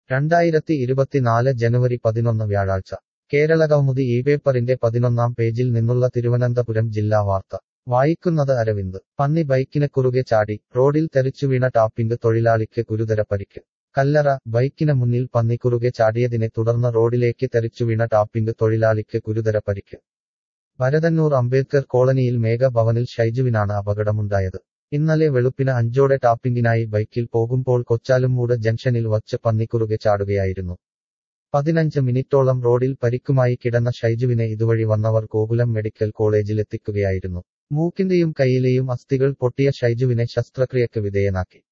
രണ്ടായിരത്തി ഇരുപത്തിനാല് ജനുവരി പതിനൊന്ന് വ്യാഴാഴ്ച കേരളകൗമുദി ഈ പേപ്പറിന്റെ പതിനൊന്നാം പേജിൽ നിന്നുള്ള തിരുവനന്തപുരം ജില്ലാ വാർത്ത വായിക്കുന്നത് അരവിന്ദ് പന്നി ബൈക്കിന് കുറുകെ ചാടി റോഡിൽ തെറിച്ചുവീണ ടാപ്പിംഗ് തൊഴിലാളിക്ക് ഗുരുതര പരിക്ക് കല്ലറ ബൈക്കിന് മുന്നിൽ പന്നി കുറുകെ ചാടിയതിനെ തുടർന്ന് റോഡിലേക്ക് തെറിച്ചുവീണ ടാപ്പിംഗ് തൊഴിലാളിക്ക് ഗുരുതര പരിക്ക് ഭരതന്നൂർ അംബേദ്കർ കോളനിയിൽ മേഘ ഭവനിൽ ഷൈജുവിനാണ് അപകടമുണ്ടായത് ഇന്നലെ വെളുപ്പിന് അഞ്ചോടെ ടാപ്പിംഗിനായി ബൈക്കിൽ പോകുമ്പോൾ കൊച്ചാലുംമൂട് ജംഗ്ഷനിൽ വച്ച് പന്നിക്കുറുകെ ചാടുകയായിരുന്നു പതിനഞ്ച് മിനിറ്റോളം റോഡിൽ പരിക്കുമായി കിടന്ന ഷൈജുവിനെ ഇതുവഴി വന്നവർ ഗോകുലം മെഡിക്കൽ കോളേജിലെത്തിക്കുകയായിരുന്നു മൂക്കിന്റെയും കൈയിലെയും അസ്ഥികൾ പൊട്ടിയ ഷൈജുവിനെ ശസ്ത്രക്രിയക്ക് വിധേയനാക്കി